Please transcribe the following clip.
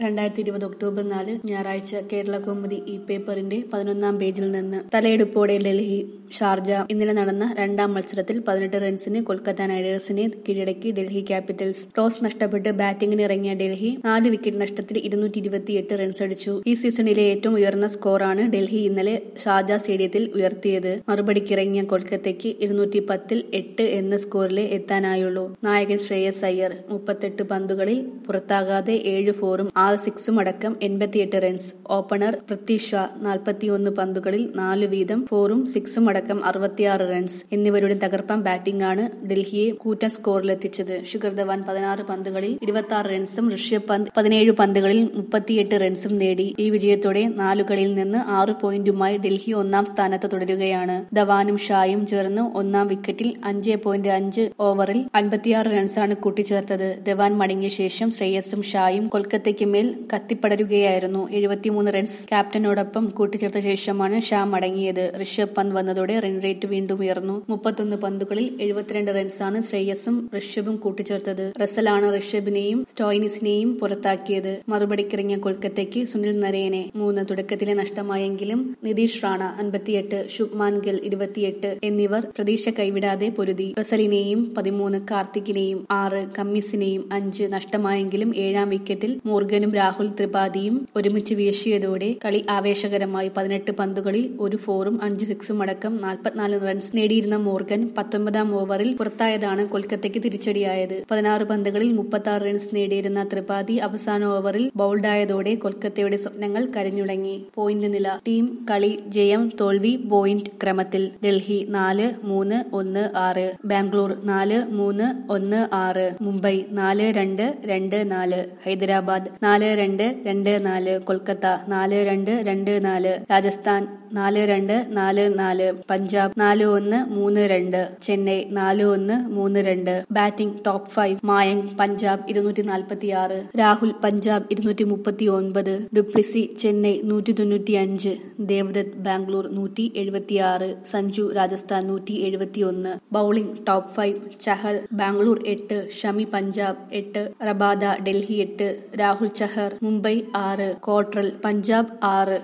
രണ്ടായിരത്തി ഇരുപത് ഒക്ടോബർ നാല് ഞായറാഴ്ച കേരള കൗമുദി ഈ പേപ്പറിന്റെ പതിനൊന്നാം പേജിൽ നിന്ന് തലയെടുപ്പോടെ ഡൽഹി ഷാർജ ഇന്നലെ നടന്ന രണ്ടാം മത്സരത്തിൽ പതിനെട്ട് റൺസിന് കൊൽക്കത്ത നൈറ്റ് റൈഡേഴ്സിനെ കീഴടക്കി ഡൽഹി ക്യാപിറ്റൽസ് ടോസ് നഷ്ടപ്പെട്ട് ബാറ്റിംഗിന് ഇറങ്ങിയ ഡൽഹി നാല് വിക്കറ്റ് നഷ്ടത്തിൽ ഇരുന്നൂറ്റി ഇരുപത്തിയെട്ട് റൺസ് അടിച്ചു ഈ സീസണിലെ ഏറ്റവും ഉയർന്ന സ്കോറാണ് ഡൽഹി ഇന്നലെ ഷാർജ സ്റ്റേഡിയത്തിൽ ഉയർത്തിയത് മറുപടിക്കിറങ്ങിയ കൊൽക്കത്തയ്ക്ക് ഇരുന്നൂറ്റി പത്തിൽ എട്ട് എന്ന സ്കോറിലെ എത്താനായുള്ളൂ നായകൻ ശ്രേയസ് അയ്യർ മുപ്പത്തെട്ട് പന്തുകളിൽ പുറത്താകാതെ ഏഴ് ഫോറും ആറ് സിക്സും അടക്കം എൺപത്തിയെട്ട് റൺസ് ഓപ്പണർ പൃഥ്വി ഷാ നാൽപ്പത്തിയൊന്ന് പന്തുകളിൽ നാല് വീതം ഫോറും സിക്സും അടക്കം അറുപത്തിയാറ് റൺസ് എന്നിവരുടെ തകർപ്പൻ ബാറ്റിംഗാണ് ഡൽഹിയെ കൂറ്റൻ സ്കോറിലെത്തിച്ചത് ശിഖർ ധവാൻ പതിനാറ് പന്തുകളിൽ ഇരുപത്തി ആറ് റൺസും ഋഷഭ് പന്ത് പതിനേഴ് പന്തുകളിൽ മുപ്പത്തിയെട്ട് റൺസും നേടി ഈ വിജയത്തോടെ നാലു കളിയിൽ നിന്ന് ആറ് പോയിന്റുമായി ഡൽഹി ഒന്നാം സ്ഥാനത്ത് തുടരുകയാണ് ധവാനും ഷായും ചേർന്ന് ഒന്നാം വിക്കറ്റിൽ അഞ്ച് പോയിന്റ് അഞ്ച് ഓവറിൽ അൻപത്തിയാറ് റൺസാണ് കൂട്ടിച്ചേർത്തത് ധവാൻ മടങ്ങിയ ശേഷം ശ്രേയസും ഷായും കൊൽക്കത്തയ്ക്ക് മേൽ കത്തിപ്പടരുകയായിരുന്നു എഴുപത്തിമൂന്ന് റൺസ് ക്യാപ്റ്റനോടൊപ്പം കൂട്ടിച്ചേർത്ത ശേഷമാണ് ഷാ മടങ്ങിയത് ഋഷഭ് പന്ത് വന്നതോടെ റൺ റേറ്റ് വീണ്ടും ഉയർന്നു മുപ്പത്തൊന്ന് പന്തുകളിൽ എഴുപത്തിരണ്ട് റൺസാണ് ശ്രേയസും ഋഷഭും കൂട്ടിച്ചേർത്തത് റസലാണ് ഋഷഭിനെയും സ്റ്റോയിനിസിനെയും പുറത്താക്കിയത് മറുപടിക്കിറങ്ങിയ കൊൽക്കത്തയ്ക്ക് സുനിൽ നരേനെ മൂന്ന് തുടക്കത്തിലെ നഷ്ടമായെങ്കിലും നിതീഷ് റാണ അൻപത്തിയെട്ട് ശുഭ്മാൻ ഗിൽ ഇരുപത്തിയെട്ട് എന്നിവർ പ്രതീക്ഷ കൈവിടാതെ പൊരുതി റസലിനെയും പതിമൂന്ന് കാർത്തികിനെയും ആറ് കമ്മിസിനെയും അഞ്ച് നഷ്ടമായെങ്കിലും ഏഴാം വിക്കറ്റിൽ മോർഗനും രാഹുൽ ത്രിപാഠിയും ഒരുമിച്ച് വീശിയതോടെ കളി ആവേശകരമായി പതിനെട്ട് പന്തുകളിൽ ഒരു ഫോറും അഞ്ച് സിക്സും അടക്കം നാൽപ്പത്തിനാല് റൺസ് നേടിയിരുന്ന മോർഗൻ പത്തൊമ്പതാം ഓവറിൽ പുറത്തായതാണ് കൊൽക്കത്തയ്ക്ക് തിരിച്ചടിയായത് പതിനാറ് പന്തുകളിൽ മുപ്പത്തി ആറ് റൺസ് നേടിയിരുന്ന ത്രിപാഠി അവസാന ഓവറിൽ ബൌൾഡായതോടെ കൊൽക്കത്തയുടെ സ്വപ്നങ്ങൾ കരഞ്ഞുടങ്ങി പോയിന്റ് നില ടീം കളി ജയം തോൽവി പോയിന്റ് ക്രമത്തിൽ ഡൽഹി നാല് മൂന്ന് ഒന്ന് ആറ് ബാംഗ്ലൂർ നാല് മൂന്ന് ഒന്ന് ആറ് മുംബൈ നാല് രണ്ട് രണ്ട് നാല് ഹൈദരാബാദ് നാല് രണ്ട് രണ്ട് നാല് കൊൽക്കത്ത നാല് രണ്ട് രണ്ട് നാല് രാജസ്ഥാൻ നാല് രണ്ട് നാല് നാല് പഞ്ചാബ് നാല് ഒന്ന് മൂന്ന് രണ്ട് ചെന്നൈ നാല് ഒന്ന് മൂന്ന് രണ്ട് batting top five Mayank Punjab ഇരുന്നൂറ്റി നാൽപ്പത്തി ആറ് രാഹുൽ പഞ്ചാബ് ഇരുന്നൂറ്റി മുപ്പത്തി ഒൻപത് ഡുപ്ലിസി ചെന്നൈ നൂറ്റി തൊണ്ണൂറ്റി അഞ്ച് ദേവദത്ത് ബാംഗ്ലൂർ നൂറ്റി എഴുപത്തി ആറ് സഞ്ജു രാജസ്ഥാൻ നൂറ്റി എഴുപത്തി ഒന്ന് bowling top five Chahal Bangalore എട്ട് ഷമി പഞ്ചാബ് എട്ട് റബാദ ഡൽഹി എട്ട് രാഹുൽ ചഹർ മുംബൈ ആറ് കോട്രൽ പഞ്ചാബ് ആറ്